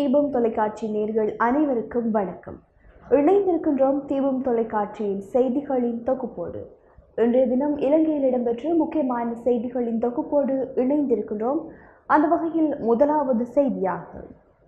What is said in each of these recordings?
தீபம் தொலைக்காட்சி நேர்கள் அனைவருக்கும் வணக்கம் இணைந்திருக்கின்றோம் தீபம் தொலைக்காட்சியின் செய்திகளின் தொகுப்போடு இன்றைய தினம் இலங்கையில் இடம்பெற்ற முக்கியமான செய்திகளின் தொகுப்போடு இணைந்திருக்கின்றோம் அந்த வகையில் முதலாவது செய்தியாக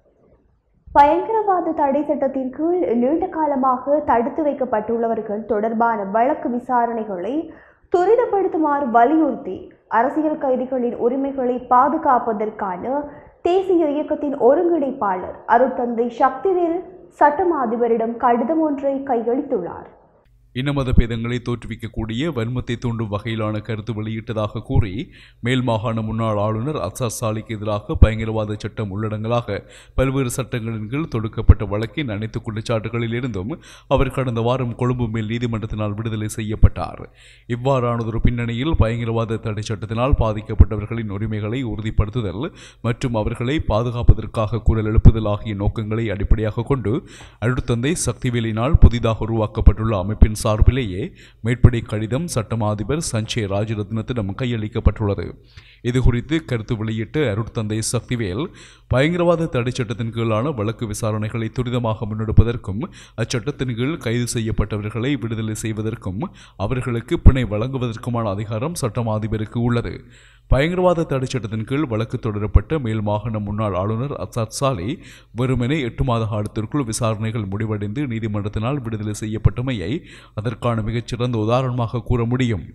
பயங்கரவாத தடை சட்டத்தின் கீழ் நீண்ட காலமாக தடுத்து வைக்கப்பட்டுள்ளவர்கள் தொடர்பான வழக்கு விசாரணைகளை துரிதப்படுத்துமாறு வலியுறுத்தி அரசியல் கைதிகளின் உரிமைகளை பாதுகாப்பதற்கான தேசிய இயக்கத்தின் ஒருங்கிணைப்பாளர் அருட்தந்தை சக்திவேல் சட்டமா அதிபரிடம் கடிதம் ஒன்றை கையளித்துள்ளார் இனமத பேதங்களை தோற்றுவிக்கக்கூடிய வன்மத்தை தூண்டும் வகையிலான கருத்து வெளியிட்டதாக கூறி மேல் மாகாண முன்னாள் ஆளுநர் அசார் சாலிக்கு எதிராக பயங்கரவாத சட்டம் உள்ளடங்கலாக பல்வேறு சட்டங்களின் கீழ் தொடுக்கப்பட்ட வழக்கின் அனைத்து குற்றச்சாட்டுகளில் இருந்தும் அவர் கடந்த வாரம் கொழும்பு மேல் நீதிமன்றத்தினால் விடுதலை செய்யப்பட்டார் இவ்வாறானதொரு பின்னணியில் பயங்கரவாத தடை சட்டத்தினால் பாதிக்கப்பட்டவர்களின் உரிமைகளை உறுதிப்படுத்துதல் மற்றும் அவர்களை பாதுகாப்பதற்காக குரல் எழுப்புதல் ஆகிய நோக்கங்களை அடிப்படையாக கொண்டு அழுத்தந்தை சக்திவேலினால் புதிதாக உருவாக்கப்பட்டுள்ள அமைப்பின் சார்பிலேயே மேற்படி கடிதம் சட்டமா அதிபர் சஞ்சய் ராஜரத்னத்திடம் கையளிக்கப்பட்டுள்ளது இது குறித்து கருத்து வெளியிட்டு அருட்தந்தை சக்திவேல் பயங்கரவாத தடை சட்டத்தின் கீழான வழக்கு விசாரணைகளை துரிதமாக முன்னெடுப்பதற்கும் அச்சட்டத்தின் கீழ் கைது செய்யப்பட்டவர்களை விடுதலை செய்வதற்கும் அவர்களுக்கு பிணை வழங்குவதற்குமான அதிகாரம் சட்டமா அதிபருக்கு உள்ளது பயங்கரவாத தடை சட்டத்தின் கீழ் வழக்கு தொடரப்பட்ட மேல் மாகாண முன்னாள் ஆளுநர் அசாத் சாலி வெறுமனே எட்டு மாத காலத்திற்குள் விசாரணைகள் முடிவடைந்து நீதிமன்றத்தினால் விடுதலை செய்யப்பட்டமையை அதற்கான மிகச்சிறந்த உதாரணமாக கூற முடியும்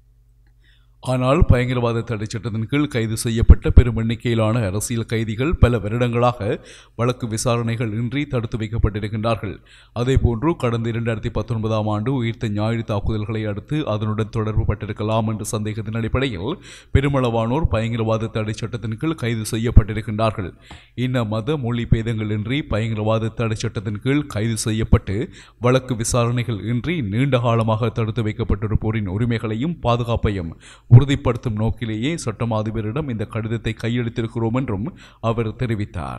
ஆனால் பயங்கரவாத தடை சட்டத்தின் கீழ் கைது செய்யப்பட்ட பெரும் எண்ணிக்கையிலான அரசியல் கைதிகள் பல வருடங்களாக வழக்கு விசாரணைகள் இன்றி தடுத்து வைக்கப்பட்டிருக்கின்றார்கள் அதேபோன்று கடந்த இரண்டாயிரத்தி பத்தொன்பதாம் ஆண்டு உயிர்த்த ஞாயிறு தாக்குதல்களை அடுத்து அதனுடன் தொடர்பு பட்டிருக்கலாம் என்ற சந்தேகத்தின் அடிப்படையில் பெருமளவானோர் பயங்கரவாத தடை சட்டத்தின் கீழ் கைது செய்யப்பட்டிருக்கின்றார்கள் இன்ன மத மொழி பேதங்களின்றி பயங்கரவாத தடை சட்டத்தின் கீழ் கைது செய்யப்பட்டு வழக்கு விசாரணைகள் இன்றி நீண்ட காலமாக தடுத்து வைக்கப்பட்டிருப்போரின் உரிமைகளையும் பாதுகாப்பையும் உறுதிப்படுத்தும் நோக்கிலேயே சட்டமா அதிபரிடம் இந்த கடிதத்தை கையெழுத்திருக்கிறோம் என்றும் அவர் தெரிவித்தார்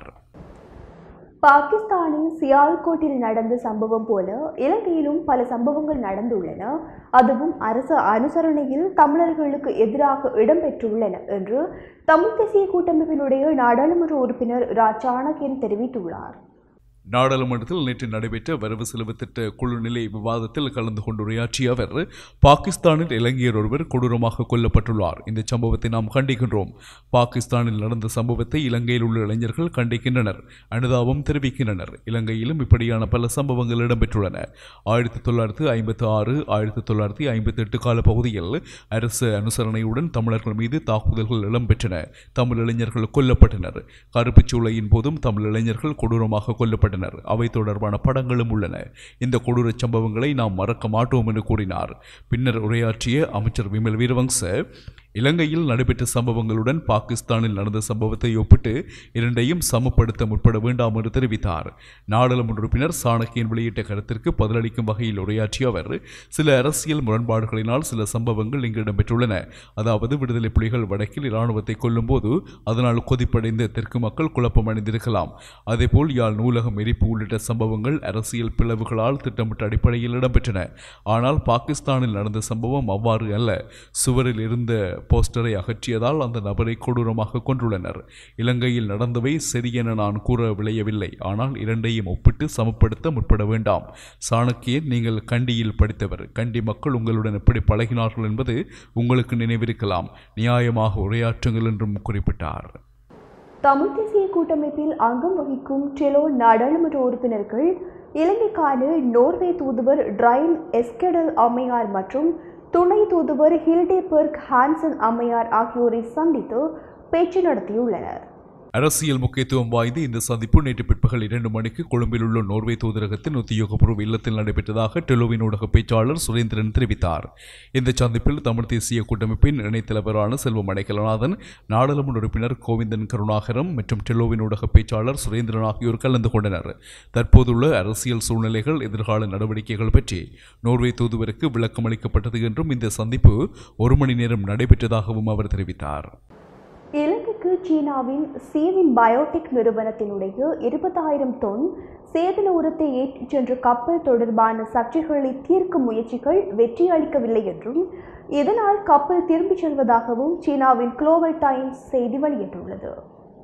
பாகிஸ்தானின் சியால்கோட்டில் நடந்த சம்பவம் போல இலங்கையிலும் பல சம்பவங்கள் நடந்துள்ளன அதுவும் அரசு அனுசரணையில் தமிழர்களுக்கு எதிராக இடம்பெற்றுள்ளன என்று தமிழ் தேசிய கூட்டமைப்பினுடைய நாடாளுமன்ற உறுப்பினர் ரா சாணக்கியன் தெரிவித்துள்ளார் நாடாளுமன்றத்தில் நேற்று நடைபெற்ற வரவு செலவு திட்ட குழு நிலை விவாதத்தில் கலந்து கொண்டு உரையாற்றிய அவர் பாகிஸ்தானில் இலங்கையர் ஒருவர் கொடூரமாக கொல்லப்பட்டுள்ளார் இந்த சம்பவத்தை நாம் கண்டிக்கின்றோம் பாகிஸ்தானில் நடந்த சம்பவத்தை இலங்கையில் உள்ள இளைஞர்கள் கண்டிக்கின்றனர் அனுதாபம் தெரிவிக்கின்றனர் இலங்கையிலும் இப்படியான பல சம்பவங்கள் இடம்பெற்றுள்ளன ஆயிரத்தி தொள்ளாயிரத்தி ஐம்பத்தி ஆறு ஆயிரத்தி தொள்ளாயிரத்தி ஐம்பத்தி எட்டு கால பகுதியில் அரசு அனுசரணையுடன் தமிழர்கள் மீது தாக்குதல்கள் இடம்பெற்றன தமிழ் இளைஞர்கள் கொல்லப்பட்டனர் கருப்புச் சூளையின் போதும் தமிழ் இளைஞர்கள் கொடூரமாக கொல்லப்பட்டனர் கொல்லப்பட்டனர் அவை தொடர்பான படங்களும் உள்ளன இந்த கொடூர சம்பவங்களை நாம் மறக்க மாட்டோம் என்று கூறினார் பின்னர் உரையாற்றிய அமைச்சர் விமல் வீரவங்ச இலங்கையில் நடைபெற்ற சம்பவங்களுடன் பாகிஸ்தானில் நடந்த சம்பவத்தை ஒப்பிட்டு இரண்டையும் சமப்படுத்த முற்பட வேண்டாம் என்று தெரிவித்தார் நாடாளுமன்ற உறுப்பினர் சாணக்கியன் வெளியிட்ட கருத்திற்கு பதிலளிக்கும் வகையில் உரையாற்றிய அவர் சில அரசியல் முரண்பாடுகளினால் சில சம்பவங்கள் இங்கு இடம்பெற்றுள்ளன அதாவது விடுதலை புலிகள் வடக்கில் இராணுவத்தை கொல்லும்போது அதனால் கொதிப்படைந்த தெற்கு மக்கள் குழப்பமடைந்திருக்கலாம் அதேபோல் யாழ் நூலகம் எரிப்பு உள்ளிட்ட சம்பவங்கள் அரசியல் பிளவுகளால் திட்டமிட்ட அடிப்படையில் இடம்பெற்றன ஆனால் பாகிஸ்தானில் நடந்த சம்பவம் அவ்வாறு அல்ல சுவரில் இருந்த போஸ்டரை அகற்றியதால் அந்த நபரை கொடூரமாக கொன்றுள்ளனர் இலங்கையில் நடந்தவை சரியென நான் கூற விளையவில்லை ஆனால் இரண்டையும் ஒப்பிட்டு சமப்படுத்த முற்பட வேண்டாம் சாணக்கியன் நீங்கள் கண்டியில் படித்தவர் கண்டி மக்கள் உங்களுடன் எப்படி பழகினார்கள் என்பது உங்களுக்கு நினைவிருக்கலாம் நியாயமாக உரையாற்றுங்கள் என்றும் குறிப்பிட்டார் தமிழ் தேசிய கூட்டமைப்பில் அங்கம் வகிக்கும் டெலோ நாடாளுமன்ற உறுப்பினர்கள் இலங்கைக்கான நோர்வே தூதுவர் ட்ரைன் எஸ்கெடல் அம்மையார் மற்றும் துணை தூதுவர் ஹில்டேபர்க் ஹான்சன் அம்மையார் ஆகியோரை சந்தித்து பேச்சு நடத்தியுள்ளனர் அரசியல் முக்கியத்துவம் வாய்ந்த இந்த சந்திப்பு நேற்று பிற்பகல் இரண்டு மணிக்கு கொழும்பில் உள்ள நோர்வே தூதரகத்தின் உத்தியோகபூர்வ இல்லத்தில் நடைபெற்றதாக டெலோவின் ஊடக பேச்சாளர் சுரேந்திரன் தெரிவித்தார் இந்த சந்திப்பில் தமிழ் தேசிய கூட்டமைப்பின் இணைத் தலைவரான செல்வம் அடைக்கலநாதன் நாடாளுமன்ற உறுப்பினர் கோவிந்தன் கருணாகரம் மற்றும் டெலோவின் ஊடக பேச்சாளர் சுரேந்திரன் ஆகியோர் கலந்து கொண்டனர் தற்போதுள்ள அரசியல் சூழ்நிலைகள் எதிர்கால நடவடிக்கைகள் பற்றி நோர்வே தூதுவருக்கு விளக்கம் அளிக்கப்பட்டது என்றும் இந்த சந்திப்பு ஒரு மணி நேரம் நடைபெற்றதாகவும் அவர் தெரிவித்தார் இலங்கைக்கு சீனாவின் சீவின் பயோடெக் நிறுவனத்தினுடைய இருபத்தாயிரம் தொன் சேதன உரத்தை ஏற்றிச் சென்ற கப்பல் தொடர்பான சர்ச்சைகளை தீர்க்கும் முயற்சிகள் வெற்றியளிக்கவில்லை என்றும் இதனால் கப்பல் திரும்பிச் செல்வதாகவும் சீனாவின் குளோபல் டைம்ஸ் செய்தி வெளியிட்டுள்ளது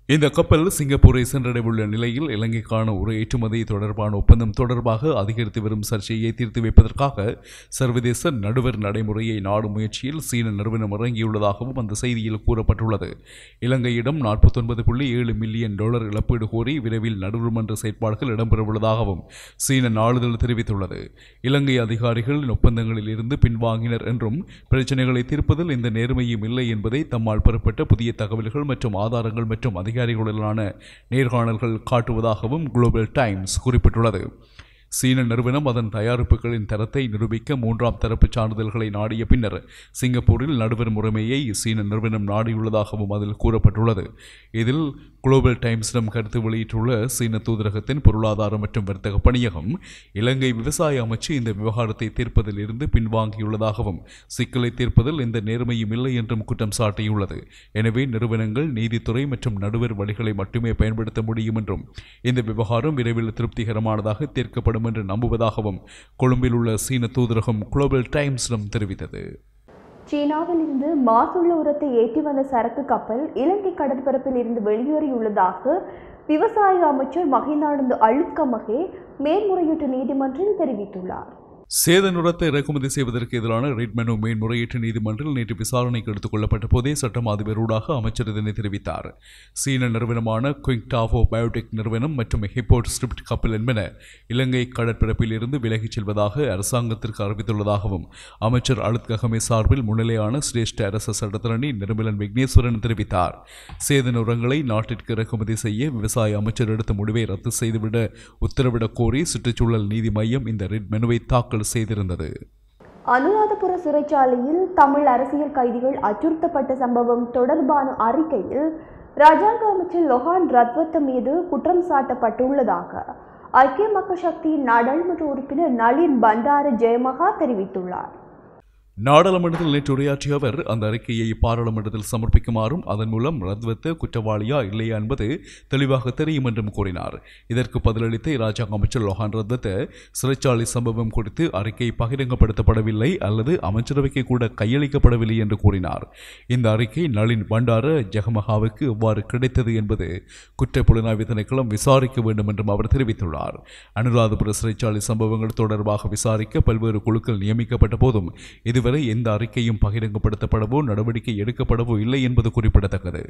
இந்த கப்பல் சிங்கப்பூரை சென்றடைவுள்ள நிலையில் இலங்கைக்கான ஒரு ஏற்றுமதி தொடர்பான ஒப்பந்தம் தொடர்பாக அதிகரித்து வரும் சர்ச்சையை தீர்த்து வைப்பதற்காக சர்வதேச நடுவர் நடைமுறையை நாடும் முயற்சியில் சீன நிறுவனம் இறங்கியுள்ளதாகவும் அந்த செய்தியில் கூறப்பட்டுள்ளது இலங்கையிடம் நாற்பத்தொன்பது புள்ளி ஏழு மில்லியன் டாலர் இழப்பீடு கோரி விரைவில் நடுவர்மன்ற செயற்பாடுகள் இடம்பெறவுள்ளதாகவும் சீன நாளிதழ் தெரிவித்துள்ளது இலங்கை அதிகாரிகள் ஒப்பந்தங்களில் இருந்து பின்வாங்கினர் என்றும் பிரச்சனைகளை தீர்ப்பதில் இந்த நேர்மையும் இல்லை என்பதை தம்மால் பெறப்பட்ட புதிய தகவல்கள் மற்றும் ஆதாரங்கள் மற்றும் அதிகாரிகளுடனான நேர்காணல்கள் காட்டுவதாகவும் குளோபல் டைம்ஸ் குறிப்பிட்டுள்ளது சீன நிறுவனம் அதன் தயாரிப்புகளின் தரத்தை நிரூபிக்க மூன்றாம் தரப்பு சான்றிதழ்களை நாடிய பின்னர் சிங்கப்பூரில் நடுவர் முறைமையை சீன நிறுவனம் நாடியுள்ளதாகவும் அதில் கூறப்பட்டுள்ளது இதில் குளோபல் டைம்ஸிடம் கருத்து வெளியிட்டுள்ள சீன தூதரகத்தின் பொருளாதார மற்றும் வர்த்தக பணியகம் இலங்கை விவசாய அமைச்சு இந்த விவகாரத்தை தீர்ப்பதில் இருந்து பின்வாங்கியுள்ளதாகவும் சிக்கலை தீர்ப்பதில் எந்த நேர்மையும் இல்லை என்றும் குற்றம் சாட்டியுள்ளது எனவே நிறுவனங்கள் நீதித்துறை மற்றும் நடுவர் வழிகளை மட்டுமே பயன்படுத்த முடியும் என்றும் இந்த விவகாரம் விரைவில் திருப்திகரமானதாக தீர்க்கப்படும் என்று நம்புவதாகவும் கொழும்பில் உள்ள சீன தூதரகம் குளோபல் டைம்ஸிடம் தெரிவித்தது சீனாவில் இருந்து மாசுள்ள உரத்தை ஏற்றி வந்த சரக்கு கப்பல் இலங்கை கடற்பரப்பில் இருந்து வெளியேறியுள்ளதாக விவசாய அமைச்சர் மகிந்தானந்த அழுத்கமகே மேல்முறையீட்டு நீதிமன்றில் தெரிவித்துள்ளார் சேதனுரத்தை இறக்குமதி செய்வதற்கு எதிரான ரிட் மனு மேன்முறையீட்டு நீதிமன்றில் நேற்று விசாரணைக்கு எடுத்துக் கொள்ளப்பட்ட போதே சட்டம் அதிபரூடாக அமைச்சர் இதனை தெரிவித்தார் சீன நிறுவனமான குயிங்டாவோ பயோடெக் நிறுவனம் மற்றும் ஹிப்போட் ஸ்கிரிப்ட் கப்பல் என்பன இலங்கை கடற்பரப்பில் இருந்து விலகிச் செல்வதாக அரசாங்கத்திற்கு அறிவித்துள்ளதாகவும் அமைச்சர் அழுத் ககமே சார்பில் முன்னிலையான சிரேஷ்ட அரச சட்டத்தரணி நிர்மலன் விக்னேஸ்வரன் தெரிவித்தார் சேதனுரங்களை நாட்டிற்கு இறக்குமதி செய்ய விவசாய அமைச்சர் எடுத்த முடிவை ரத்து செய்துவிட உத்தரவிடக் கோரி சுற்றுச்சூழல் நீதி மையம் இந்த ரிட் மெனுவை தாக்கல் செய்திருந்தது அனுராதபுர சிறைச்சாலையில் தமிழ் அரசியல் கைதிகள் அச்சுறுத்தப்பட்ட சம்பவம் தொடர்பான அறிக்கையில் ராஜாங்க அமைச்சர் லொஹான் ரத்வத்த மீது குற்றம் சாட்டப்பட்டுள்ளதாக ஐக்கிய மக்கள் சக்தியின் நாடாளுமன்ற உறுப்பினர் நளின் பண்டார ஜெயமகா தெரிவித்துள்ளார் நாடாளுமன்றத்தில் நேற்று உரையாற்றிய அவர் அந்த அறிக்கையை பாராளுமன்றத்தில் சமர்ப்பிக்குமாறும் அதன் மூலம் ரத்வத்த குற்றவாளியா இல்லையா என்பது தெளிவாக தெரியும் என்றும் கூறினார் இதற்கு பதிலளித்த இராஜாங்க அமைச்சர் லோஹான் ரத்வத்த சிறைச்சாலை சம்பவம் குறித்து அறிக்கை பகிரங்கப்படுத்தப்படவில்லை அல்லது அமைச்சரவைக்கு கூட கையளிக்கப்படவில்லை என்று கூறினார் இந்த அறிக்கை நளின் பண்டார ஜெகமகாவுக்கு எவ்வாறு கிடைத்தது என்பது குற்ற புலனாய்வு திணைக்களம் விசாரிக்க வேண்டும் என்றும் அவர் தெரிவித்துள்ளார் அனுராதபுர சிறைச்சாலை சம்பவங்கள் தொடர்பாக விசாரிக்க பல்வேறு குழுக்கள் நியமிக்கப்பட்ட போதும் இதுவரை எந்த அறிக்கையும் பகிரங்கப்படுத்தப்படவோ நடவடிக்கை எடுக்கப்படவோ இல்லை என்பது குறிப்பிடத்தக்கது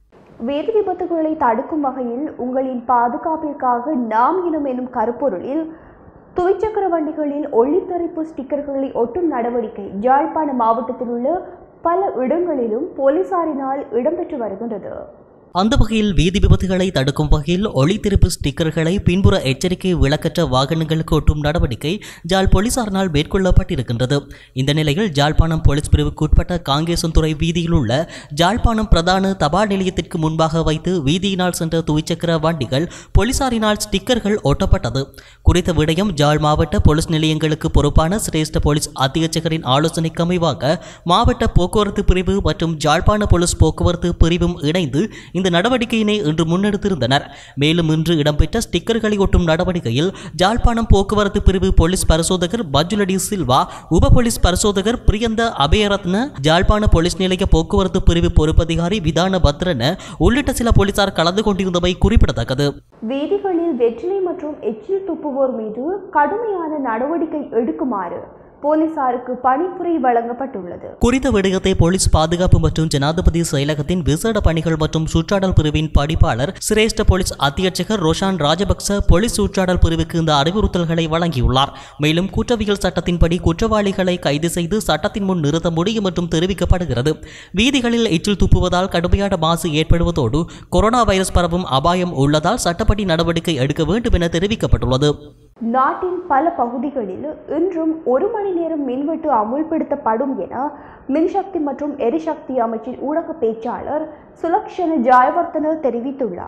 வேதி விபத்துகளை தடுக்கும் வகையில் உங்களின் பாதுகாப்பிற்காக நாம் இனம் எனும் கருப்பொருளில் துவிச்சக்கர வண்டிகளில் ஒளித்தரிப்பு ஸ்டிக்கர்களை ஒட்டும் நடவடிக்கை யாழ்ப்பாண மாவட்டத்தில் உள்ள பல இடங்களிலும் போலீசாரினால் இடம்பெற்று வருகின்றது அந்த வகையில் வீதி விபத்துகளை தடுக்கும் வகையில் ஒளித்திருப்பு ஸ்டிக்கர்களை பின்புற எச்சரிக்கை விளக்கற்ற வாகனங்களுக்கு ஒட்டும் நடவடிக்கை ஜாழ் போலீசாரினால் மேற்கொள்ளப்பட்டிருக்கின்றது இந்த நிலையில் ஜாழ்ப்பாணம் போலீஸ் பிரிவுக்கு உட்பட்ட காங்கேசன்துறை வீதியில் உள்ள ஜாழ்ப்பாணம் பிரதான தபால் நிலையத்திற்கு முன்பாக வைத்து வீதியினால் சென்ற துவிச்சக்கர வண்டிகள் போலீசாரினால் ஸ்டிக்கர்கள் ஒட்டப்பட்டது குறித்த விடயம் ஜாழ் மாவட்ட போலீஸ் நிலையங்களுக்கு பொறுப்பான சிரேஷ்ட போலீஸ் அத்தியட்சகரின் ஆலோசனைக்கு அமைவாக மாவட்ட போக்குவரத்து பிரிவு மற்றும் ஜாழ்ப்பாண போலீஸ் போக்குவரத்து பிரிவும் இணைந்து இந்த நடவடிக்கையினை இன்று முன்னெடுத்திருந்தனர் மேலும் இன்று இடம்பெற்ற ஸ்டிக்கர்களை ஒட்டும் நடவடிக்கையில் ஜாழ்ப்பாணம் போக்குவரத்து பிரிவு போலீஸ் பரிசோதகர் பஜுலடி சில்வா உப போலீஸ் பரிசோதகர் பிரியந்த அபயரத்ன ஜாழ்ப்பாண போலீஸ் நிலைய போக்குவரத்து பிரிவு பொறுப்பதிகாரி விதான பத்ரன உள்ளிட்ட சில போலீசார் கலந்து கொண்டிருந்தவை குறிப்பிடத்தக்கது வீதிகளில் வெற்றிலை மற்றும் எச்சில் துப்புவோர் மீது கடுமையான நடவடிக்கை எடுக்குமாறு போலீசாருக்கு பணிப்புரை வழங்கப்பட்டுள்ளது குறித்த விடயத்தை போலீஸ் பாதுகாப்பு மற்றும் ஜனாதிபதி செயலகத்தின் விசேட பணிகள் மற்றும் சுற்றாடல் பிரிவின் படிப்பாளர் சிரேஷ்ட போலீஸ் அத்தியட்சகர் ரோஷான் ராஜபக்ச போலீஸ் சுற்றாடல் பிரிவுக்கு இந்த அறிவுறுத்தல்களை வழங்கியுள்ளார் மேலும் குற்றவியல் சட்டத்தின்படி குற்றவாளிகளை கைது செய்து சட்டத்தின் முன் நிறுத்த முடியும் என்றும் தெரிவிக்கப்படுகிறது வீதிகளில் எச்சில் துப்புவதால் கடுமையான மாசு ஏற்படுவதோடு கொரோனா வைரஸ் பரவும் அபாயம் உள்ளதால் சட்டப்படி நடவடிக்கை எடுக்க வேண்டும் என தெரிவிக்கப்பட்டுள்ளது நாட்டின் பல பகுதிகளில் இன்றும் ஒரு மணி நேரம் மின்வெட்டு அமுல்படுத்தப்படும் என மின்சக்தி மற்றும் எரிசக்தி அமைச்சின் ஊடக பேச்சாளர் சுலக்ஷன ஜாயவர்தன தெரிவித்துள்ளார்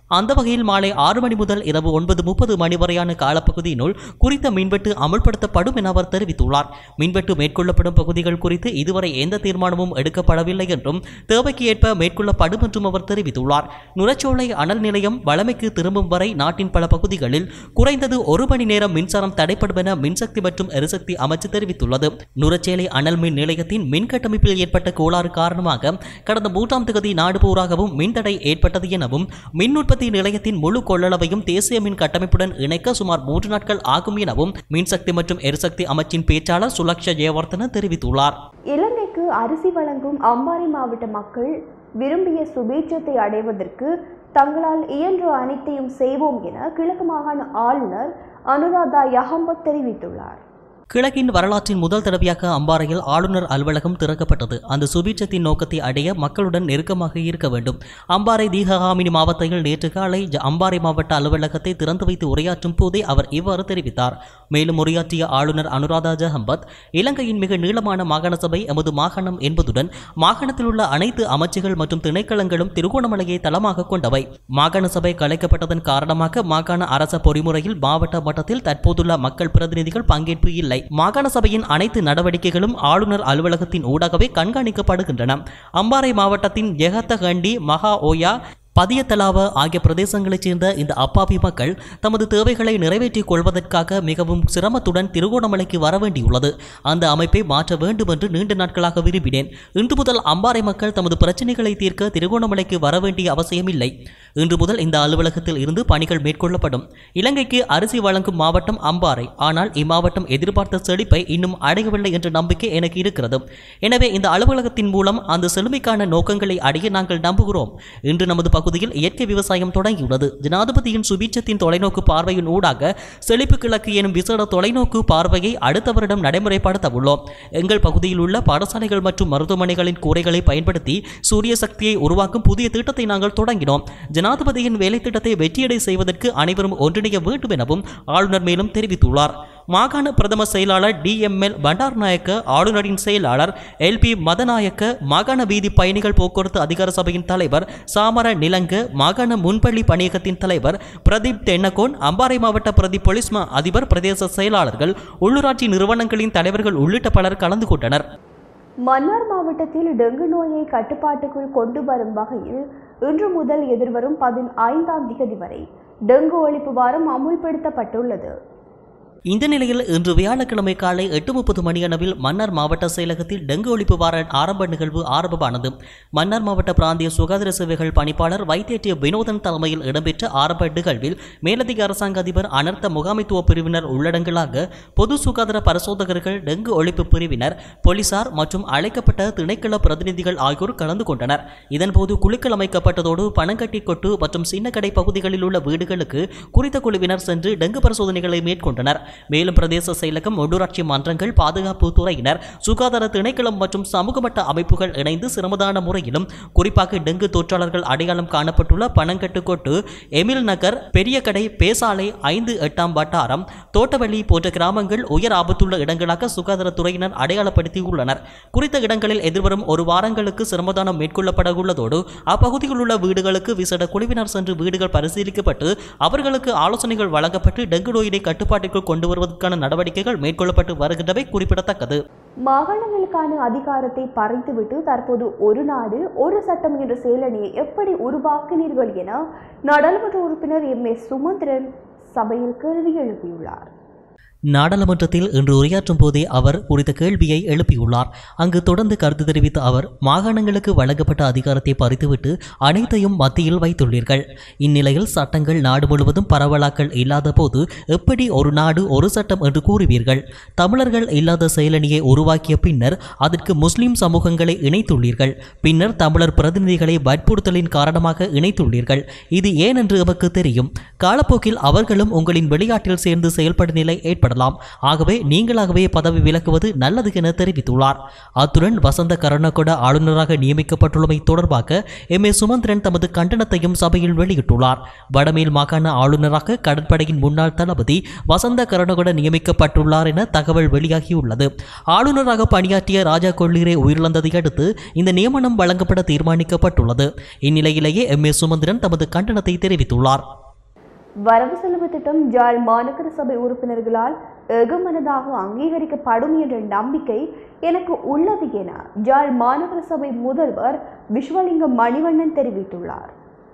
அந்த வகையில் மாலை ஆறு மணி முதல் இரவு ஒன்பது முப்பது மணி வரையான காலப்பகுதியினுள் குறித்த மின்வெட்டு அமுல்படுத்தப்படும் என அவர் தெரிவித்துள்ளார் மின்வெட்டு மேற்கொள்ளப்படும் பகுதிகள் குறித்து இதுவரை எந்த தீர்மானமும் எடுக்கப்படவில்லை என்றும் தேவைக்கு ஏற்ப மேற்கொள்ளப்படும் என்றும் அவர் தெரிவித்துள்ளார் நுரச்சோலை அனல் நிலையம் வளமைக்கு திரும்பும் வரை நாட்டின் பல பகுதிகளில் குறைந்தது ஒரு மணி நேரம் மின்சாரம் தடைப்படும் என மின்சக்தி மற்றும் எரிசக்தி அமைச்சு தெரிவித்துள்ளது நுரச்சேலை அனல் மின் நிலையத்தின் மின் கட்டமைப்பில் ஏற்பட்ட கோளாறு காரணமாக கடந்த மூன்றாம் தேதி நாடு பூராகவும் மின்தடை ஏற்பட்டது எனவும் மின் உற்பத்தி நிலையத்தின் முழு கொள்ளளவையும் தேசிய மின் கட்டமைப்புடன் இணைக்க சுமார் மூன்று நாட்கள் ஆகும் எனவும் மின்சக்தி மற்றும் எரிசக்தி அமைச்சின் பேச்சாளர் சுலக்ஷ ஜெயவர்தன தெரிவித்துள்ளார் இலங்கைக்கு அரிசி வழங்கும் அம்பாறை மாவட்ட மக்கள் விரும்பிய சுபீட்சத்தை அடைவதற்கு தங்களால் இயன்ற அனைத்தையும் செய்வோம் என கிழக்கு மாகாண ஆளுநர் அனுராதா யஹம்பத் தெரிவித்துள்ளார் கிழக்கின் வரலாற்றின் முதல் தடவையாக அம்பாறையில் ஆளுநர் அலுவலகம் திறக்கப்பட்டது அந்த சுபீட்சத்தின் நோக்கத்தை அடைய மக்களுடன் நெருக்கமாக இருக்க வேண்டும் அம்பாறை தீககாமினி மாவட்டத்தில் நேற்று காலை ஜ- அம்பாறை மாவட்ட அலுவலகத்தை திறந்து வைத்து உரையாற்றும் போதே அவர் இவ்வாறு தெரிவித்தார் மேலும் உரையாற்றிய ஆளுநர் அனுராதா ஜஹம்பத் இலங்கையின் மிக நீளமான மாகாண சபை எமது மாகாணம் என்பதுடன் மாகாணத்தில் உள்ள அனைத்து அமைச்சுகள் மற்றும் திணைக்களங்களும் திருகோணமலையை தளமாக கொண்டவை மாகாண சபை கலைக்கப்பட்டதன் காரணமாக மாகாண அரச பொறிமுறையில் மாவட்ட மட்டத்தில் தற்போதுள்ள மக்கள் பிரதிநிதிகள் பங்கேற்பு இல்லை மாகாண சபையின் அனைத்து நடவடிக்கைகளும் ஆளுநர் அலுவலகத்தின் ஊடாகவே கண்காணிக்கப்படுகின்றன அம்பாறை மாவட்டத்தின் ஜெகத்தகண்டி மகா ஓயா பதியத்தலாவ ஆகிய பிரதேசங்களைச் சேர்ந்த இந்த அப்பாவி மக்கள் தமது தேவைகளை நிறைவேற்றிக் கொள்வதற்காக மிகவும் சிரமத்துடன் திருகோணமலைக்கு வர வேண்டியுள்ளது அந்த அமைப்பை மாற்ற வேண்டும் என்று நீண்ட நாட்களாக விரும்பினேன் இன்று முதல் அம்பாறை மக்கள் தமது பிரச்சனைகளை தீர்க்க திருகோணமலைக்கு வர வேண்டிய அவசியமில்லை இன்று முதல் இந்த அலுவலகத்தில் இருந்து பணிகள் மேற்கொள்ளப்படும் இலங்கைக்கு அரிசி வழங்கும் மாவட்டம் அம்பாறை ஆனால் இம்மாவட்டம் எதிர்பார்த்த செழிப்பை இன்னும் அடையவில்லை என்ற நம்பிக்கை எனக்கு இருக்கிறது எனவே இந்த அலுவலகத்தின் மூலம் அந்த செழுமைக்கான நோக்கங்களை அடைய நாங்கள் நம்புகிறோம் இன்று நமது பகுதியில் இயற்கை விவசாயம் தொடங்கியுள்ளது ஜனாதிபதியின் சுபீட்சத்தின் தொலைநோக்கு பார்வையின் ஊடாக செழிப்பு கிழக்கு எனும் விசேட தொலைநோக்கு பார்வையை அடுத்த வருடம் நடைமுறைப்படுத்த உள்ளோம் எங்கள் பகுதியில் உள்ள பாடசாலைகள் மற்றும் மருத்துவமனைகளின் கூரைகளை பயன்படுத்தி சூரிய சக்தியை உருவாக்கும் புதிய திட்டத்தை நாங்கள் தொடங்கினோம் ஜனாதிபதியின் வேலை திட்டத்தை வெற்றியடை செய்வதற்கு அனைவரும் ஒன்றிணைய வேண்டும் எனவும் ஆளுநர் மேலும் தெரிவித்துள்ளார் மாகாண பிரதம செயலாளர் டிஎம்எல் பண்டார்நாயக்க ஆளுநரின் செயலாளர் எல்பி மதநாயக்க மாகாண வீதி பயணிகள் போக்குவரத்து அதிகார சபையின் தலைவர் சாமர நிலங்க மாகாண முன்பள்ளி பணியகத்தின் தலைவர் பிரதீப் தென்னகோன் அம்பாறை மாவட்ட பிரதி போலீஸ் மா அதிபர் பிரதேச செயலாளர்கள் உள்ளூராட்சி நிறுவனங்களின் தலைவர்கள் உள்ளிட்ட பலர் கலந்து கொண்டனர் மன்னார் மாவட்டத்தில் டெங்கு நோயை கட்டுப்பாட்டுக்குள் கொண்டு வரும் வகையில் இன்று முதல் எதிர்வரும் பதினைந்தாம் திகதி வரை டெங்கு ஒழிப்பு வாரம் அமுல்படுத்தப்பட்டுள்ளது இந்த நிலையில் இன்று வியாழக்கிழமை காலை எட்டு முப்பது மணியளவில் மன்னார் மாவட்ட செயலகத்தில் டெங்கு ஒழிப்பு வார ஆரம்ப நிகழ்வு ஆரம்பமானது மன்னார் மாவட்ட பிராந்திய சுகாதார சேவைகள் பணிப்பாளர் வைத்தியட்டிய வினோதன் தலைமையில் இடம்பெற்ற ஆரம்ப நிகழ்வில் மேலதிக அரசாங்க அதிபர் அனர்த்த முகாமைத்துவ பிரிவினர் உள்ளடங்கலாக பொது சுகாதார பரிசோதகர்கள் டெங்கு ஒழிப்பு பிரிவினர் போலீசார் மற்றும் அழைக்கப்பட்ட திணைக்கள பிரதிநிதிகள் ஆகியோர் கலந்து கொண்டனர் இதன்போது குழுக்கள் அமைக்கப்பட்டதோடு பனங்கட்டி கொட்டு மற்றும் சின்னக்கடை பகுதிகளில் உள்ள வீடுகளுக்கு குறித்த குழுவினர் சென்று டெங்கு பரிசோதனைகளை மேற்கொண்டனர் மேலும் பிரதேச செயலகம் உள்ளூராட்சி மன்றங்கள் பாதுகாப்பு துறையினர் சுகாதார திணைக்களம் மற்றும் சமூக மட்ட அமைப்புகள் இணைந்து சிரமதான முறையிலும் குறிப்பாக டெங்கு தொற்றாளர்கள் அடையாளம் காணப்பட்டுள்ள பனங்கட்டுக்கோட்டு எமில் நகர் பெரிய கடை பேசாலை ஐந்து எட்டாம் வட்டாரம் தோட்டவள்ளி போன்ற கிராமங்கள் உயர் ஆபத்துள்ள இடங்களாக சுகாதாரத்துறையினர் அடையாளப்படுத்தியுள்ளனர் குறித்த இடங்களில் எதிர்வரும் ஒரு வாரங்களுக்கு சிரமதானம் மேற்கொள்ளப்பட உள்ளதோடு அப்பகுதியில் உள்ள வீடுகளுக்கு விசேட குழுவினர் சென்று வீடுகள் பரிசீலிக்கப்பட்டு அவர்களுக்கு ஆலோசனைகள் வழங்கப்பட்டு டெங்கு நோயினை கட்டுப்பாட்டிற்குள் கொண்டு வருவதற்கான நடவடிக்கைகள் மேற்கொள்ளப்பட்டு வருகின்றவை குறிப்பிடத்தக்கது மாகாணங்களுக்கான அதிகாரத்தை பறித்துவிட்டு தற்போது ஒரு நாடு ஒரு சட்டம் என்ற செயலணியை எப்படி உருவாக்கினீர்கள் என நாடாளுமன்ற உறுப்பினர் எம் ஏ சுமந்திரன் சபையில் கேள்வி எழுப்பியுள்ளார் நாடாளுமன்றத்தில் இன்று உரையாற்றும் போதே அவர் குறித்த கேள்வியை எழுப்பியுள்ளார் அங்கு தொடர்ந்து கருத்து தெரிவித்த அவர் மாகாணங்களுக்கு வழங்கப்பட்ட அதிகாரத்தை பறித்துவிட்டு அனைத்தையும் மத்தியில் வைத்துள்ளீர்கள் இந்நிலையில் சட்டங்கள் நாடு முழுவதும் பரவலாக்கல் இல்லாத போது எப்படி ஒரு நாடு ஒரு சட்டம் என்று கூறுவீர்கள் தமிழர்கள் இல்லாத செயலணியை உருவாக்கிய பின்னர் அதற்கு முஸ்லிம் சமூகங்களை இணைத்துள்ளீர்கள் பின்னர் தமிழர் பிரதிநிதிகளை வற்புறுத்தலின் காரணமாக இணைத்துள்ளீர்கள் இது ஏன் என்று எமக்கு தெரியும் காலப்போக்கில் அவர்களும் உங்களின் வெளியாட்டில் சேர்ந்து செயல்படும் நிலை ஏற்படலாம் ஏற்படலாம் ஆகவே நீங்களாகவே பதவி விலகுவது நல்லது என தெரிவித்துள்ளார் அத்துடன் வசந்த கருணாகொட ஆளுநராக நியமிக்கப்பட்டுள்ளமை தொடர்பாக எம் ஏ சுமந்திரன் தமது கண்டனத்தையும் சபையில் வெளியிட்டுள்ளார் வடமேல் மாகாண ஆளுநராக கடற்படையின் முன்னாள் தளபதி வசந்த கருணாகொட நியமிக்கப்பட்டுள்ளார் என தகவல் வெளியாகியுள்ளது ஆளுநராக பணியாற்றிய ராஜா கொள்ளீரே உயிரிழந்ததை அடுத்து இந்த நியமனம் வழங்கப்பட தீர்மானிக்கப்பட்டுள்ளது இந்நிலையிலேயே எம் ஏ சுமந்திரன் தமது கண்டனத்தை தெரிவித்துள்ளார் வரவு செலவு திட்டம் ஜாழ் மாநகர சபை உறுப்பினர்களால் ஏகமனதாக அங்கீகரிக்கப்படும் என்ற நம்பிக்கை எனக்கு உள்ளது என ஜாழ் மாநகர சபை முதல்வர் விஸ்வலிங்கம் மணிவண்ணன் தெரிவித்துள்ளார்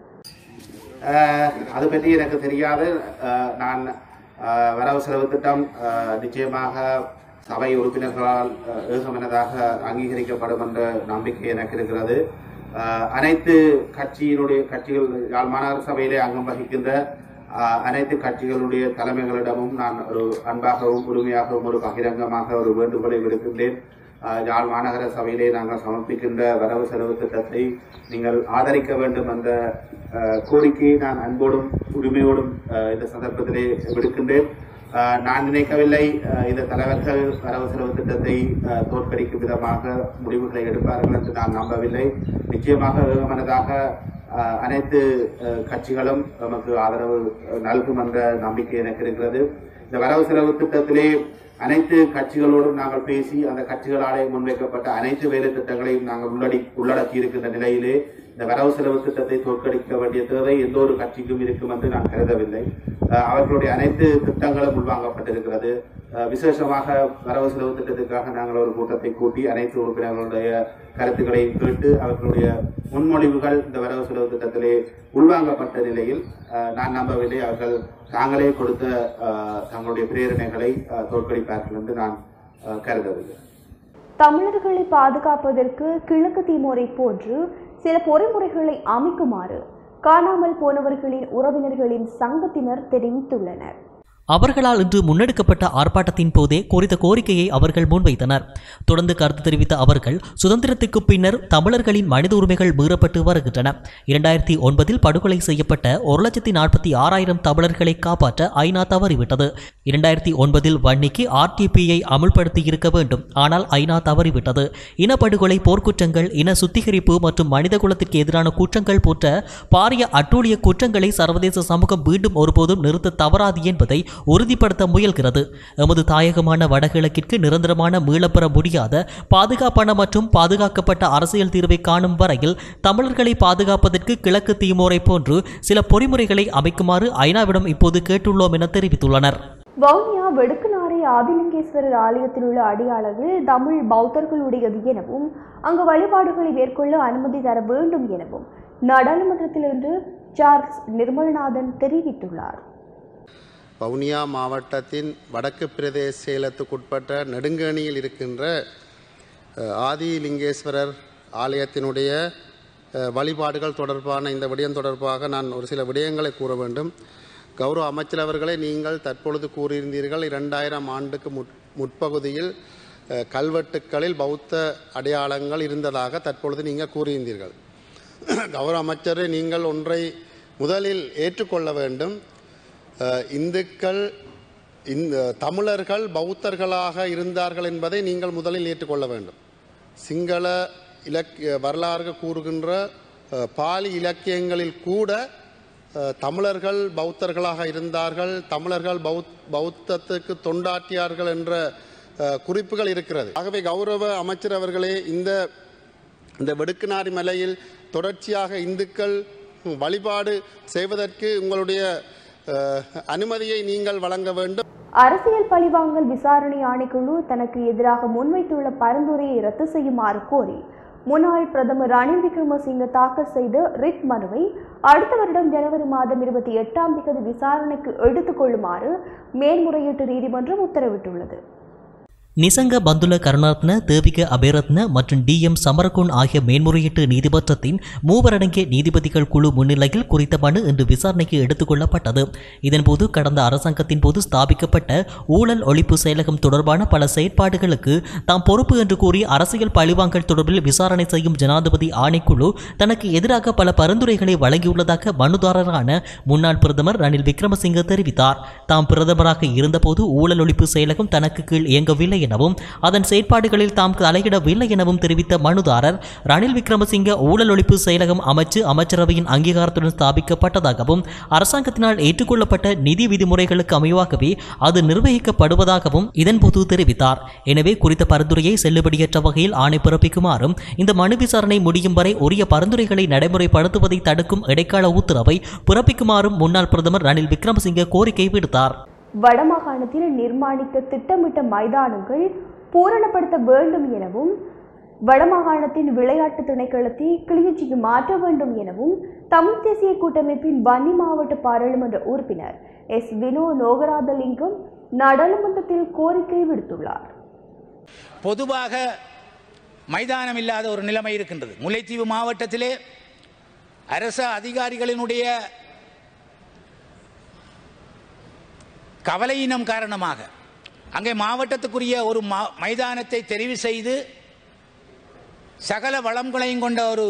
அஹ் அது பற்றி எனக்கு தெரியாது அஹ் நான் அஹ் வரவு செலவு திட்டம் அஹ் நிச்சயமாக சபை உறுப்பினர்களால் அஹ் ஏகமனதாக அங்கீகரிக்கப்படும் என்ற நம்பிக்கை எனக்கு இருக்கிறது அஹ் அனைத்து கட்சியினுடைய கட்சிகள் யாழ் மாநகர சபையிலே அங்கம் வகிக்கின்ற அஹ் அனைத்து கட்சிகளுடைய தலைமைகளிடமும் நான் ஒரு அன்பாகவும் உரிமையாகவும் ஒரு பகிரங்கமாக ஒரு வேண்டுகோளை விடுக்கின்றேன் அஹ் யாழ் மாநகர சபையிலே நாங்கள் சமர்ப்பிக்கின்ற வரவு செலவு திட்டத்தை நீங்கள் ஆதரிக்க வேண்டும் என்ற அஹ், கோரிக்கையை நான் அன்போடும் உரிமையோடும் அஹ், இந்த சந்தர்ப்பத்திலே விடுக்கின்றேன் அஹ், நான் நினைக்கவில்லை அஹ், இந்த தலைவர்கள் வரவு செலவு திட்டத்தை அஹ், தோற்கடிக்கும் விதமாக முடிவுகளை எடுப்பார்கள் என்று நான் நம்பவில்லை நிச்சயமாக ஏகமனதாக அஹ், அனைத்து அஹ், கட்சிகளும் நமக்கு ஆதரவு அஹ், நல்கும் என்ற நம்பிக்கை எனக்கு இருக்கிறது இந்த வரவு செலவு திட்டத்திலே அனைத்து கட்சிகளோடும் நாங்கள் பேசி அந்த கட்சிகளாலே முன்வைக்கப்பட்ட அனைத்து வேலை திட்டங்களையும் நாங்கள் உள்ளடி உள்ளடக்கி இருக்கின்ற நிலையிலே இந்த வரவு செலவு திட்டத்தை தோற்கடிக்க வேண்டிய தேவை எந்த ஒரு கட்சிக்கும் இருக்கும் என்று நான் கருதவில்லை அஹ் அவர்களுடைய அனைத்து திட்டங்களும் உள்வாங்கப்பட்டிருக்கிறது அஹ் விசேஷமாக வரவு செலவு திட்டத்திற்காக நாங்கள் ஒரு கூட்டத்தை கூட்டி அனைத்து உறுப்பினர்களுடைய கருத்துக்களை கேட்டு அவர்களுடைய முன்மொழிவுகள் இந்த வரவு செலவு திட்டத்திலே உள்வாங்கப்பட்ட நிலையில் அஹ் நான் நம்பவில்லை அவர்கள் தாங்களே கொடுத்த அஹ், தங்களுடைய பிரேரணைகளை அஹ், தோற்கடிப்பார்கள் என்று நான் அஹ், கருதவில்லை தமிழர்களை பாதுகாப்பதற்கு கிழக்கு தீமோரை போன்று சில பொறிமுறைகளை அமைக்குமாறு காணாமல் போனவர்களின் உறவினர்களின் சங்கத்தினர் தெரிவித்துள்ளனர் அவர்களால் இன்று முன்னெடுக்கப்பட்ட ஆர்ப்பாட்டத்தின் போதே குறித்த கோரிக்கையை அவர்கள் முன்வைத்தனர் தொடர்ந்து கருத்து தெரிவித்த அவர்கள் சுதந்திரத்துக்கு பின்னர் தமிழர்களின் மனித உரிமைகள் மீறப்பட்டு வருகின்றன இரண்டாயிரத்தி ஒன்பதில் படுகொலை செய்யப்பட்ட ஒரு லட்சத்தி நாற்பத்தி ஆறாயிரம் தமிழர்களை காப்பாற்ற ஐநா தவறிவிட்டது இரண்டாயிரத்தி ஒன்பதில் வன்னிக்கு ஆர்டிபியை அமுல்படுத்தி இருக்க வேண்டும் ஆனால் ஐநா தவறிவிட்டது இனப்படுகொலை போர்க்குற்றங்கள் இன சுத்திகரிப்பு மற்றும் மனித குலத்திற்கு எதிரான குற்றங்கள் போன்ற பாரிய அட்டூழிய குற்றங்களை சர்வதேச சமூகம் மீண்டும் ஒருபோதும் நிறுத்த தவறாது என்பதை உறுதிப்படுத்த முயல்கிறது எமது தாயகமான வடகிழக்கிற்கு நிரந்தரமான மீளப்பெற முடியாத பாதுகாப்பான மற்றும் பாதுகாக்கப்பட்ட அரசியல் தீர்வை காணும் வரையில் தமிழர்களை பாதுகாப்பதற்கு கிழக்கு தீமோரை போன்று சில பொறிமுறைகளை அமைக்குமாறு ஐநாவிடம் இப்போது கேட்டுள்ளோம் என தெரிவித்துள்ளனர் வவுனியா வெடுக்குநாரை ஆதிலிங்கேஸ்வரர் ஆலயத்தில் உள்ள அடையாளங்கள் தமிழ் பௌத்தர்களுடையது எனவும் அங்கு வழிபாடுகளை மேற்கொள்ள அனுமதி தர வேண்டும் எனவும் நாடாளுமன்றத்தில் இன்று சார்ல்ஸ் நிர்மல்நாதன் தெரிவித்துள்ளார் வவுனியா மாவட்டத்தின் வடக்கு பிரதேச செயலத்துக்குட்பட்ட நெடுங்கணியில் இருக்கின்ற அஹ், ஆதிலிங்கேஸ்வரர் ஆலயத்தினுடைய அஹ், வழிபாடுகள் தொடர்பான இந்த விடயம் தொடர்பாக நான் ஒரு சில விடயங்களை கூற வேண்டும் கௌரவ அமைச்சர் அவர்களே நீங்கள் தற்பொழுது கூறியிருந்தீர்கள் இரண்டாயிரம் ஆண்டுக்கு முற் முற்பகுதியில் அஹ், கல்வெட்டுக்களில் பௌத்த அடையாளங்கள் இருந்ததாக தற்பொழுது நீங்கள் கூறியிருந்தீர்கள் கௌரவ அமைச்சரே நீங்கள் ஒன்றை முதலில் ஏற்றுக்கொள்ள வேண்டும் அஹ், இந்துக்கள் இந்த தமிழர்கள் பௌத்தர்களாக இருந்தார்கள் என்பதை நீங்கள் முதலில் ஏற்றுக்கொள்ள வேண்டும் சிங்கள இலக்கிய வரலாறு கூறுகின்ற அஹ், பாலி இலக்கியங்களில் கூட அஹ், தமிழர்கள் பௌத்தர்களாக இருந்தார்கள் தமிழர்கள் பௌத் பௌத்தத்துக்கு தொண்டாற்றியார்கள் என்ற அஹ், குறிப்புகள் இருக்கிறது ஆகவே கௌரவ அமைச்சர் அவர்களே இந்த இந்த வெடுக்குநாரி மலையில் தொடர்ச்சியாக இந்துக்கள் வழிபாடு செய்வதற்கு உங்களுடைய அஹ், அனுமதியை நீங்கள் வழங்க வேண்டும் அரசியல் பழிவாங்கல் விசாரணை ஆணைக்குழு தனக்கு எதிராக முன்வைத்துள்ள பரிந்துரையை ரத்து செய்யுமாறு கோரி முன்னாள் பிரதமர் ரணில் விக்ரமசிங்க தாக்கல் செய்த ரிட் மனுவை அடுத்த வருடம் ஜனவரி மாதம் இருபத்தி எட்டாம் தேதி விசாரணைக்கு எடுத்துக் கொள்ளுமாறு மேல்முறையீட்டு நீதிமன்றம் உத்தரவிட்டுள்ளது நிசங்க பந்துல கருணாரத்ன தேவிக அபேரத்ன மற்றும் டி எம் சமரகுன் ஆகிய மேன்முறையீட்டு நீதிமன்றத்தின் மூவரடங்கிய நீதிபதிகள் குழு முன்னிலையில் குறித்த மனு இன்று விசாரணைக்கு எடுத்துக் கொள்ளப்பட்டது இதன்போது கடந்த அரசாங்கத்தின் போது ஸ்தாபிக்கப்பட்ட ஊழல் ஒழிப்பு செயலகம் தொடர்பான பல செயற்பாடுகளுக்கு தாம் பொறுப்பு என்று கூறி அரசியல் பழிவாங்கல் தொடர்பில் விசாரணை செய்யும் ஜனாதிபதி ஆணைக்குழு தனக்கு எதிராக பல பரிந்துரைகளை வழங்கியுள்ளதாக மனுதாரரான முன்னாள் பிரதமர் ரணில் விக்ரமசிங்க தெரிவித்தார் தாம் பிரதமராக இருந்தபோது ஊழல் ஒழிப்பு செயலகம் தனக்கு கீழ் இயங்கவில்லை எனவும் அதன் செயற்பாடுகளில் தாம் தலையிடவில்லை எனவும் தெரிவித்த மனுதாரர் ரணில் விக்ரமசிங்க ஊழல் ஒழிப்பு செயலகம் அமைச்சு அமைச்சரவையின் அங்கீகாரத்துடன் ஸ்தாபிக்கப்பட்டதாகவும் அரசாங்கத்தினால் ஏற்றுக்கொள்ளப்பட்ட நிதி விதிமுறைகளுக்கு அமைவாகவே அது நிர்வகிக்கப்படுவதாகவும் இதன்போது தெரிவித்தார் எனவே குறித்த பரிந்துரையை செல்லுபடியற்ற வகையில் ஆணை பிறப்பிக்குமாறும் இந்த மனு விசாரணை முடியும் வரை உரிய பரிந்துரைகளை நடைமுறைப்படுத்துவதை தடுக்கும் இடைக்கால உத்தரவை பிறப்பிக்குமாறும் முன்னாள் பிரதமர் ரணில் விக்ரமசிங்க கோரிக்கை விடுத்தார் வடமாகாணத்தில் நிர்மாணிக்க திட்டமிட்ட மைதானங்கள் பூரணப்படுத்த வேண்டும் எனவும் வடமாகாணத்தின் விளையாட்டு திணைக்களத்தை கிளிநொச்சிக்கு மாற்ற வேண்டும் எனவும் தமிழ் தேசிய கூட்டமைப்பின் வன்னி மாவட்ட பாராளுமன்ற உறுப்பினர் எஸ் வினோ நோகராதலிங்கம் நாடாளுமன்றத்தில் கோரிக்கை விடுத்துள்ளார் பொதுவாக மைதானம் இல்லாத ஒரு நிலைமை இருக்கின்றது முல்லைத்தீவு மாவட்டத்திலே அரச அதிகாரிகளினுடைய கவலையினம் காரணமாக அங்கே மாவட்டத்துக்குரிய ஒரு மா- மைதானத்தை தெரிவு செய்து சகல வளங்களையும் கொண்ட ஒரு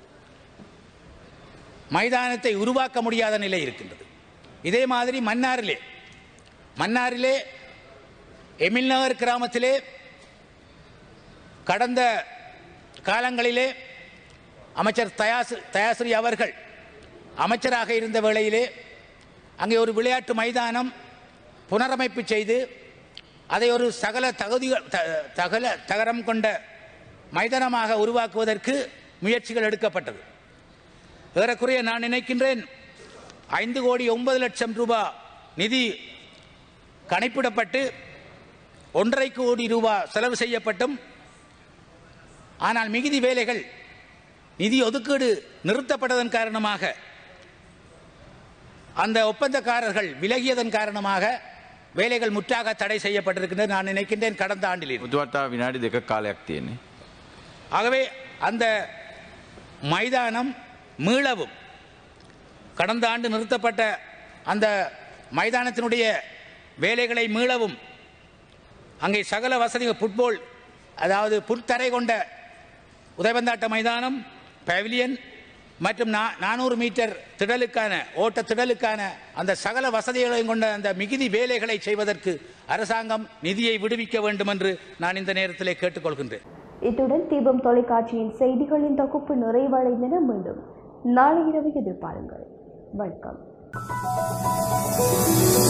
மைதானத்தை உருவாக்க முடியாத நிலை இருக்கின்றது இதே மாதிரி மன்னாரிலே மன்னாரிலே எமில்நகர் கிராமத்திலே கடந்த காலங்களிலே அமைச்சர் தயாசு தயாஸ்ரீ அவர்கள் அமைச்சராக இருந்த வேளையிலே அங்கே ஒரு விளையாட்டு மைதானம் புனரமைப்பு செய்து அதை ஒரு சகல தகுதி தகல தகரம் கொண்ட மைதானமாக உருவாக்குவதற்கு முயற்சிகள் எடுக்கப்பட்டது ஏறக்குறைய நான் நினைக்கின்றேன் ஐந்து கோடி ஒன்பது லட்சம் ரூபாய் நிதி கணிப்பிடப்பட்டு ஒன்றரை கோடி ரூபாய் செலவு செய்யப்பட்டும் ஆனால் மிகுதி வேலைகள் நிதி ஒதுக்கீடு நிறுத்தப்பட்டதன் காரணமாக அந்த ஒப்பந்தக்காரர்கள் விலகியதன் காரணமாக வேலைகள் முற்றாக தடை செய்யப்பட்டிருக்கின்றது நான் நினைக்கின்றேன் கடந்த ஆண்டில் මුතුවටා විනාඩි දෙක කාලයක් තියෙන්නේ. ஆகவே அந்த மைதானம் மீளவும் கடந்த ஆண்டு நிறுத்தப்பட்ட அந்த மைதானத்தினுடைய வேலைகளை மீளவும் அங்கே சகல வசதிகள் ஃபுட்பால் அதாவது புல்தரை கொண்ட உதயபந்தாட்ட மைதானம் பவிலியன் மற்றும் நா நானூறு மீட்டர் திடலுக்கான ஓட்ட திடலுக்கான அந்த சகல வசதிகளையும் கொண்ட அந்த மிகுதி வேலைகளை செய்வதற்கு அரசாங்கம் நிதியை விடுவிக்க வேண்டும் என்று நான் இந்த நேரத்திலே கேட்டுக்கொள்கின்றேன் இத்துடன் தீபம் தொலைக்காட்சியின் செய்திகளின் தொகுப்பு நிறைவடைந்தன மீண்டும் நாளை இரவு எதிர்பாருங்கள் வணக்கம்